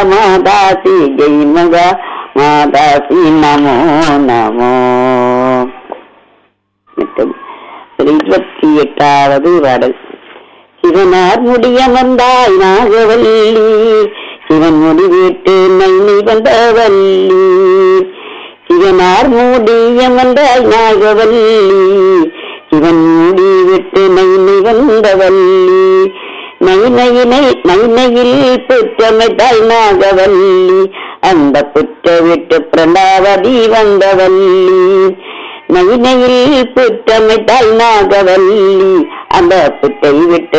மாதாசி ஜெய் மகா மாதாசி நமோ நமோ மற்றும் ஒரு இருபத்தி எட்டாவது பாடல் சிவனார் முடியமர்ந்தாய் நாகவல்லி சிவன் முடிவிட்டு நன்னி வந்தவல்லி சிவனார் முடியமர்ந்தாய் நாகவல்லி சிவன் முடிவிட்டு நன்னி வந்தவல்லி நைனையினை நைனையில் புற்றமைத்தாய் நாகவல்லி அந்த புற்ற விட்டு பிரணாவதி வந்தவல்லி நைனையில் புற்றமைத்தாய் நாகவல்லி அந்த புற்றை விட்டு